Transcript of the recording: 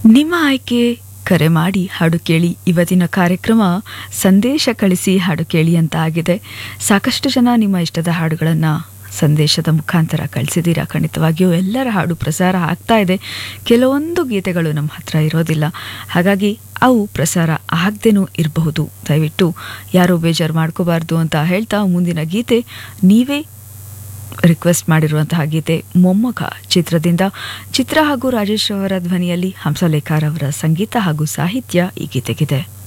ನಿಮ್ಮ ಆಯ್ಕೆ ಕರೆ ಮಾಡಿ ಹಾಡು ಕೇಳಿ ಇವತ್ತಿನ ಕಾರ್ಯಕ್ರಮ ಸಂದೇಶ ಕಳಿಸಿ ಹಾಡು ಕೇಳಿ ಅಂತ ಆಗಿದೆ ಸಾಕಷ್ಟು ಜನ ನಿಮ್ಮ ಇಷ್ಟದ ಹಾಡುಗಳನ್ನು ಸಂದೇಶದ ಮುಖಾಂತರ ಕಳಿಸಿದ್ದೀರಾ ಖಂಡಿತವಾಗಿಯೂ ಎಲ್ಲರ ಹಾಡು ಪ್ರಸಾರ ಆಗ್ತಾ ಇದೆ ಕೆಲವೊಂದು ಗೀತೆಗಳು ನಮ್ಮ ಹತ್ರ ಇರೋದಿಲ್ಲ ಹಾಗಾಗಿ ಅವು ಪ್ರಸಾರ ಆಗದೇನೂ ಇರಬಹುದು ದಯವಿಟ್ಟು ಯಾರೂ ಬೇಜಾರು ಮಾಡ್ಕೋಬಾರ್ದು ಅಂತ ಹೇಳ್ತಾ ಮುಂದಿನ ಗೀತೆ ನೀವೇ ರಿಕ್ವೆಸ್ಟ್ ಮಾಡಿರುವಂತಹ ಗೀತೆ ಮೊಮ್ಮಗ ಚಿತ್ರದಿಂದ ಚಿತ್ರ ಹಾಗೂ ರಾಜೇಶ್ ಅವರ ಧ್ವನಿಯಲ್ಲಿ ಹಂಸಲೇಖರ್ ಅವರ ಸಂಗೀತ ಹಾಗೂ ಸಾಹಿತ್ಯ ಈ ಗೀತೆಗಿದೆ